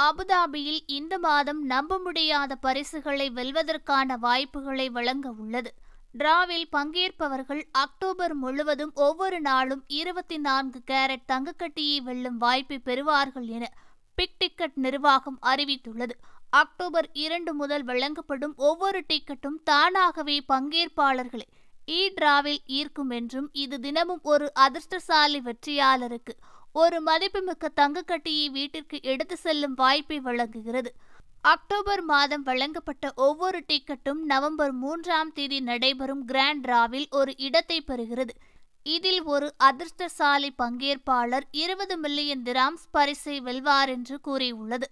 அபுதாபியில் இந்த மாதம் நம்ப முடியாத பரிசுகளை வெல்வதற்கான வாய்ப்புகளை வழங்க உள்ளது டிராவில் பங்கேற்பவர்கள் அக்டோபர் முழுவதும் ஒவ்வொரு நாளும் இருபத்தி நான்கு கேரட் தங்கக்கட்டியை வெல்லும் வாய்ப்பை பெறுவார்கள் என பிக் டிக்கெட் நிர்வாகம் அறிவித்துள்ளது அக்டோபர் இரண்டு முதல் வழங்கப்படும் ஒவ்வொரு டிக்கெட்டும் தானாகவே பங்கேற்பாளர்களை இ டிராவில் ஈர்க்கும் என்றும் இது தினமும் ஒரு அதிர்ஷ்டசாலி வெற்றியாளருக்கு ஒரு மதிப்புமிக்க தங்கக்கட்டியை வீட்டிற்கு எடுத்து செல்லும் வாய்ப்பை வழங்குகிறது அக்டோபர் மாதம் வழங்கப்பட்ட ஒவ்வொரு டிக்கெட்டும் நவம்பர் மூன்றாம் தேதி நடைபெறும் கிராண்ட் டிராவில் ஒரு இடத்தை பெறுகிறது இதில் ஒரு அதிர்ஷ்டசாலி பங்கேற்பாளர் இருபது மில்லியன் திராம்ஸ் பரிசை வெல்வார் என்று கூறியுள்ளது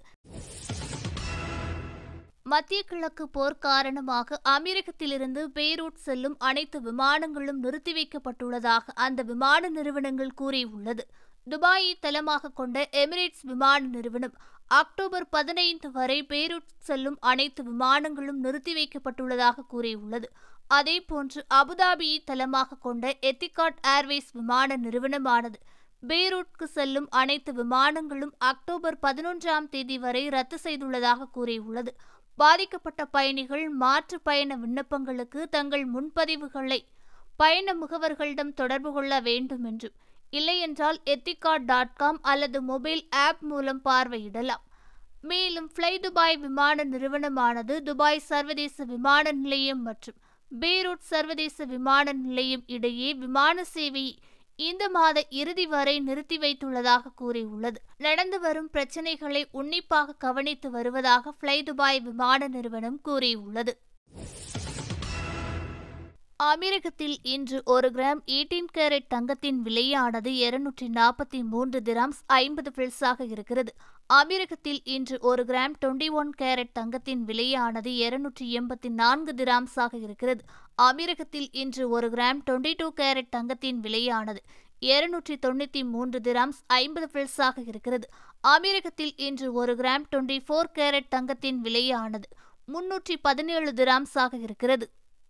மத்திய கிழக்கு போர் காரணமாக அமெரிக்கத்திலிருந்து பெய்ரூட் செல்லும் அனைத்து விமானங்களும் நிறுத்தி வைக்கப்பட்டுள்ளதாக அந்த விமான நிறுவனங்கள் கூறியுள்ளது துபாயை தளமாக கொண்ட எமிரேட்ஸ் விமான நிறுவனம் அக்டோபர் பதினைந்து வரை பெய்ரூட் செல்லும் அனைத்து விமானங்களும் நிறுத்தி வைக்கப்பட்டுள்ளதாக கூறியுள்ளது அதேபோன்று அபுதாபியை தளமாக கொண்ட எத்திகாட் ஏர்வேஸ் விமான நிறுவனமானது பெய்ரூட்க்கு செல்லும் அனைத்து விமானங்களும் அக்டோபர் பதினொன்றாம் தேதி வரை ரத்து செய்துள்ளதாக கூறியுள்ளது பாதிக்கப்பட்ட பயணிகள் மாற்று பயண விண்ணப்பங்களுக்கு தங்கள் முன்பதிவுகளை பயண முகவர்களிடம் தொடர்பு கொள்ள வேண்டும் என்றும் இல்லையென்றால் எத்திகாட் டாட் காம் அல்லது மொபைல் ஆப் மூலம் பார்வையிடலாம் மேலும் ஃப்ளை துபாய் விமான நிறுவனமானது துபாய் சர்வதேச விமான நிலையம் மற்றும் பீரூட் சர்வதேச விமான நிலையம் இடையே விமான சேவையை இந்த மாத இறுதி வரை நிறுத்தி வைத்துள்ளதாக கூறியுள்ளது நடந்து வரும் பிரச்சினைகளை உன்னிப்பாக கவனித்து வருவதாக ஃப்ளை துபாய் விமான நிறுவனம் கூறியுள்ளது அமெரிக்கத்தில் இன்று ஒரு கிராம் எயிட்டீன் கேரட் தங்கத்தின் விலையானது இருநூற்றி நாற்பத்தி மூன்று திராம்ஸ் ஐம்பது பில்ஸாக இருக்கிறது அமெரிக்கத்தில் இன்று ஒரு கிராம் டுவெண்டி ஒன் கேரட் தங்கத்தின் விலையானது இருநூற்றி எண்பத்தி நான்கு திராம்ஸாக இருக்கிறது அமெரிக்கத்தில் இன்று ஒரு கிராம் டுவெண்டி டூ கேரட் தங்கத்தின் விலையானது இருநூற்றி தொண்ணூற்றி மூன்று திராம்ஸ் ஐம்பது பில்ஸாக இருக்கிறது அமெரிக்கத்தில் இன்று ஒரு கிராம் டுவெண்டி ஃபோர் கேரட் தங்கத்தின் விலையானது முன்னூற்றி பதினேழு திராம்ஸாக இருக்கிறது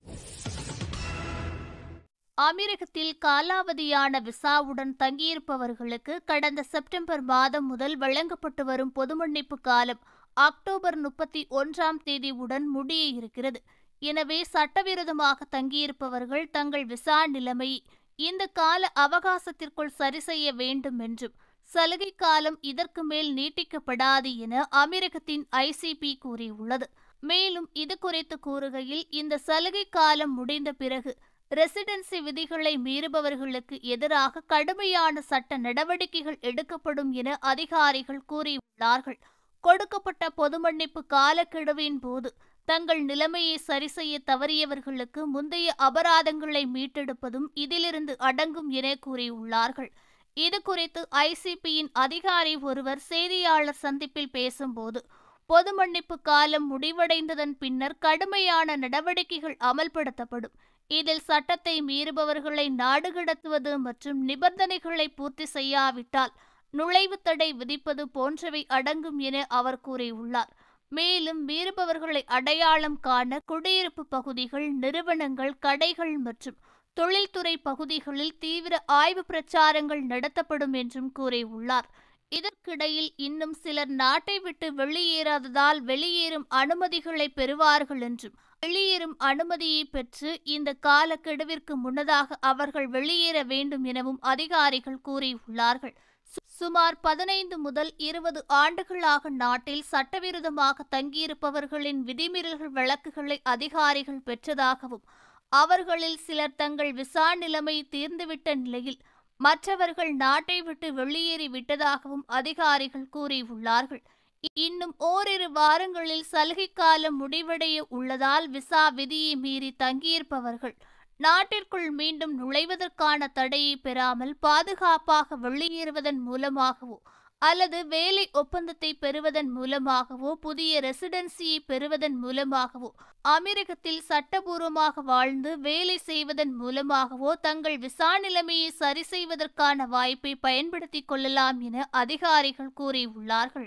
அமெரிக்கத்தில் காலாவதியான விசாவுடன் தங்கியிருப்பவர்களுக்கு கடந்த செப்டம்பர் மாதம் முதல் வழங்கப்பட்டு வரும் பொதுமன்னிப்பு காலம் அக்டோபர் முப்பத்தி ஒன்றாம் தேதியுடன் முடிய இருக்கிறது எனவே சட்டவிரோதமாக தங்கியிருப்பவர்கள் தங்கள் விசா நிலைமையை இந்த கால அவகாசத்திற்குள் சரி செய்ய வேண்டும் என்றும் சலுகை காலம் இதற்கு மேல் நீட்டிக்கப்படாது என அமெரிக்கத்தின் ஐசிபி கூறியுள்ளது மேலும் இது குறித்து கூறுகையில் இந்த சலுகை காலம் முடிந்த பிறகு ரெசிடென்சி விதிகளை மீறுபவர்களுக்கு எதிராக கடுமையான சட்ட நடவடிக்கைகள் எடுக்கப்படும் என அதிகாரிகள் கூறியுள்ளார்கள் கொடுக்கப்பட்ட பொது மன்னிப்பு காலக்கெடுவின் போது தங்கள் நிலைமையை சரி செய்ய தவறியவர்களுக்கு முந்தைய அபராதங்களை மீட்டெடுப்பதும் இதிலிருந்து அடங்கும் என கூறியுள்ளார்கள் இது குறித்து ஐசிபியின் அதிகாரி ஒருவர் செய்தியாளர் சந்திப்பில் பேசும்போது பொது மன்னிப்பு காலம் முடிவடைந்ததன் பின்னர் கடுமையான நடவடிக்கைகள் அமல்படுத்தப்படும் இதில் சட்டத்தை மீறுபவர்களை நாடு கடத்துவது மற்றும் நிபந்தனைகளை பூர்த்தி செய்யாவிட்டால் நுழைவுத் தடை விதிப்பது போன்றவை அடங்கும் என அவர் கூறியுள்ளார் மேலும் மீறுபவர்களை அடையாளம் காண குடியிருப்பு பகுதிகள் நிறுவனங்கள் கடைகள் மற்றும் தொழில்துறை பகுதிகளில் தீவிர ஆய்வு பிரச்சாரங்கள் நடத்தப்படும் என்றும் கூறியுள்ளார் இதற்கிடையில் இன்னும் சிலர் நாட்டை விட்டு வெளியேறாததால் வெளியேறும் அனுமதிகளை பெறுவார்கள் என்றும் வெளியேறும் அனுமதியை பெற்று இந்த காலக்கெடுவிற்கு முன்னதாக அவர்கள் வெளியேற வேண்டும் எனவும் அதிகாரிகள் கூறியுள்ளார்கள் சுமார் பதினைந்து முதல் இருபது ஆண்டுகளாக நாட்டில் சட்டவிரோதமாக தங்கியிருப்பவர்களின் விதிமீறல்கள் வழக்குகளை அதிகாரிகள் பெற்றதாகவும் அவர்களில் சிலர் தங்கள் விசா நிலைமை தீர்ந்துவிட்ட நிலையில் மற்றவர்கள் நாட்டை விட்டு வெளியேறி விட்டதாகவும் அதிகாரிகள் கூறியுள்ளார்கள் இன்னும் ஓரிரு வாரங்களில் சலுகை காலம் முடிவடைய உள்ளதால் விசா விதியை மீறி தங்கியிருப்பவர்கள் நாட்டிற்குள் மீண்டும் நுழைவதற்கான தடையை பெறாமல் பாதுகாப்பாக வெளியேறுவதன் மூலமாகவோ அல்லது வேலை ஒப்பந்தத்தை பெறுவதன் மூலமாகவோ புதிய ரெசிடென்சியை பெறுவதன் மூலமாகவோ அமெரிக்கத்தில் சட்டபூர்வமாக வாழ்ந்து வேலை செய்வதன் மூலமாகவோ தங்கள் விசா நிலைமையை சரி செய்வதற்கான வாய்ப்பை பயன்படுத்திக் கொள்ளலாம் என அதிகாரிகள் கூறியுள்ளார்கள்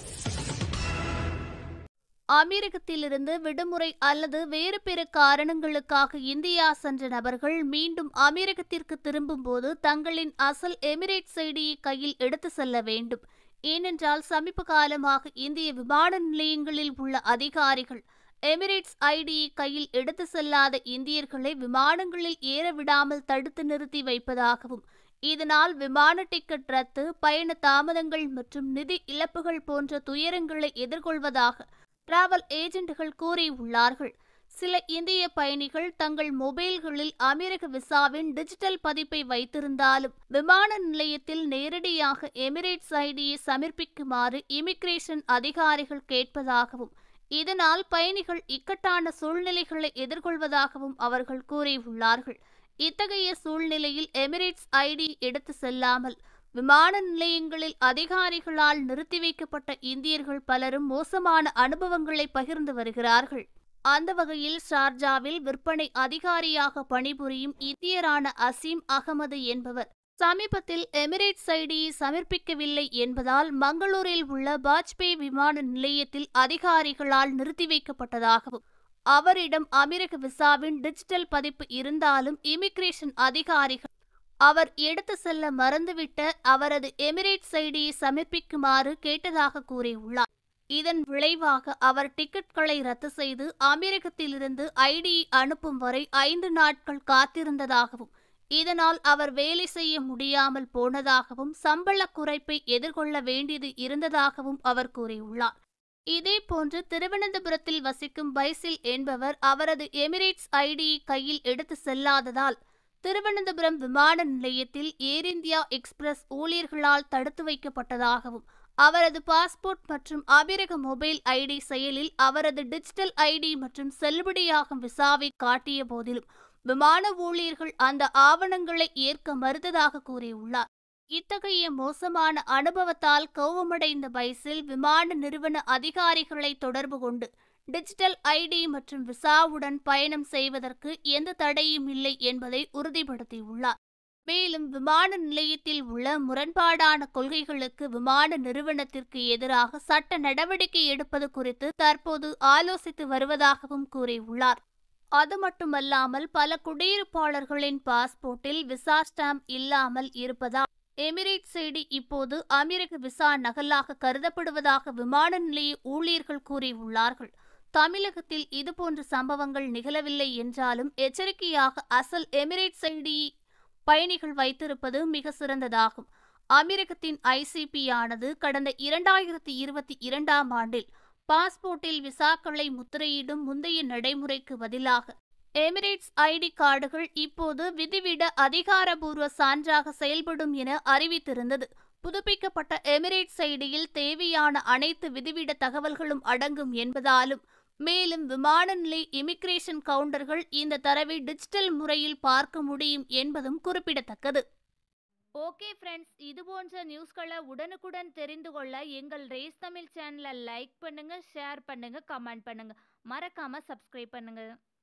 அமெரிக்கத்திலிருந்து விடுமுறை அல்லது வேறு பிற காரணங்களுக்காக இந்தியா சென்ற நபர்கள் மீண்டும் அமெரிக்கத்திற்கு திரும்பும்போது தங்களின் அசல் எமிரேட் செய்தியை கையில் எடுத்து செல்ல வேண்டும் ஏனென்றால் சமீப காலமாக இந்திய விமான நிலையங்களில் உள்ள அதிகாரிகள் எமிரேட்ஸ் ஐடியை கையில் எடுத்து செல்லாத இந்தியர்களை விமானங்களில் ஏற விடாமல் தடுத்து நிறுத்தி வைப்பதாகவும் இதனால் விமான டிக்கெட் ரத்து பயண தாமதங்கள் மற்றும் நிதி இழப்புகள் போன்ற துயரங்களை எதிர்கொள்வதாக டிராவல் ஏஜென்ட்கள் கூறியுள்ளார்கள் சில இந்திய பயணிகள் தங்கள் மொபைல்களில் அமெரிக்க விசாவின் டிஜிட்டல் பதிப்பை வைத்திருந்தாலும் விமான நிலையத்தில் நேரடியாக எமிரேட்ஸ் ஐடியை சமர்ப்பிக்குமாறு இமிகிரேஷன் அதிகாரிகள் கேட்பதாகவும் இதனால் பயணிகள் இக்கட்டான சூழ்நிலைகளை எதிர்கொள்வதாகவும் அவர்கள் கூறியுள்ளார்கள் இத்தகைய சூழ்நிலையில் எமிரேட்ஸ் ஐடி எடுத்து செல்லாமல் விமான நிலையங்களில் அதிகாரிகளால் நிறுத்தி வைக்கப்பட்ட இந்தியர்கள் பலரும் மோசமான அனுபவங்களை பகிர்ந்து வருகிறார்கள் அந்த வகையில் ஷார்ஜாவில் விற்பனை அதிகாரியாக பணிபுரியும் இந்தியரான அசீம் அகமது என்பவர் சமீபத்தில் எமிரேட்ஸ் ஐடியை சமர்ப்பிக்கவில்லை என்பதால் மங்களூரில் உள்ள வாஜ்பேயி விமான நிலையத்தில் அதிகாரிகளால் நிறுத்தி வைக்கப்பட்டதாகவும் அவரிடம் அமெரிக்க விசாவின் டிஜிட்டல் பதிப்பு இருந்தாலும் இமிகிரேஷன் அதிகாரிகள் அவர் எடுத்து செல்ல மறந்துவிட்ட அவரது எமிரேட்ஸ் ஐடியை சமர்ப்பிக்குமாறு கேட்டதாக கூறியுள்ளார் இதன் விளைவாக அவர் டிக்கெட்களை ரத்து செய்து அமெரிக்கத்திலிருந்து ஐடியை அனுப்பும் வரை ஐந்து நாட்கள் காத்திருந்ததாகவும் இதனால் அவர் வேலை செய்ய முடியாமல் போனதாகவும் சம்பள குறைப்பை எதிர்கொள்ள வேண்டியது இருந்ததாகவும் அவர் கூறியுள்ளார் இதேபோன்று திருவனந்தபுரத்தில் வசிக்கும் பைசில் என்பவர் அவரது எமிரேட்ஸ் ஐடியை கையில் எடுத்து செல்லாததால் திருவனந்தபுரம் விமான நிலையத்தில் ஏர் இந்தியா எக்ஸ்பிரஸ் ஊழியர்களால் தடுத்து வைக்கப்பட்டதாகவும் அவரது பாஸ்போர்ட் மற்றும் அமெரிக்க மொபைல் ஐடி செயலில் அவரது டிஜிட்டல் ஐடி மற்றும் செல்லுபடியாகும் விசாவை காட்டிய போதிலும் விமான ஊழியர்கள் அந்த ஆவணங்களை ஏற்க மறுத்ததாக கூறியுள்ளார் இத்தகைய மோசமான அனுபவத்தால் கோபமடைந்த பைசில் விமான நிறுவன அதிகாரிகளை தொடர்பு கொண்டு டிஜிட்டல் ஐடி மற்றும் விசாவுடன் பயணம் செய்வதற்கு எந்த தடையும் இல்லை என்பதை உறுதிப்படுத்தியுள்ளார் மேலும் விமான நிலையத்தில் உள்ள முரண்பாடான கொள்கைகளுக்கு விமான நிறுவனத்திற்கு எதிராக சட்ட நடவடிக்கை எடுப்பது குறித்து தற்போது ஆலோசித்து வருவதாகவும் கூறியுள்ளார் அது மட்டுமல்லாமல் பல குடியிருப்பாளர்களின் பாஸ்போர்ட்டில் விசா ஸ்டாம்ப் இல்லாமல் இருப்பதால் எமிரேட் செய்தி இப்போது அமெரிக்க விசா நகலாக கருதப்படுவதாக விமான நிலைய ஊழியர்கள் கூறியுள்ளார்கள் தமிழகத்தில் இதுபோன்ற சம்பவங்கள் நிகழவில்லை என்றாலும் எச்சரிக்கையாக அசல் எமிரேட் செய்தி பயணிகள் வைத்திருப்பது மிக சிறந்ததாகும் அமெரிக்கத்தின் ஐசிபி ஆனது கடந்த இரண்டாயிரத்தி இருபத்தி இரண்டாம் ஆண்டில் பாஸ்போர்ட்டில் விசாக்களை முத்திரையிடும் முந்தைய நடைமுறைக்கு பதிலாக எமிரேட்ஸ் ஐடி கார்டுகள் இப்போது விதிவிட அதிகாரபூர்வ சான்றாக செயல்படும் என அறிவித்திருந்தது புதுப்பிக்கப்பட்ட எமிரேட்ஸ் ஐடியில் தேவையான அனைத்து விதிவிட தகவல்களும் அடங்கும் என்பதாலும் மேலும் விமான நிலைய இமிகிரேஷன் கவுண்டர்கள் இந்த தரவை டிஜிட்டல் முறையில் பார்க்க முடியும் என்பதும் குறிப்பிடத்தக்கது ஓகே ஃப்ரெண்ட்ஸ் இது போன்ற நியூஸ்களை உடனுக்குடன் தெரிந்து கொள்ள எங்கள் ரேஸ் தமிழ் சேனலை லைக் பண்ணுங்க ஷேர் பண்ணுங்க கமெண்ட் பண்ணுங்க மறக்காம சப்ஸ்கிரைப் பண்ணுங்க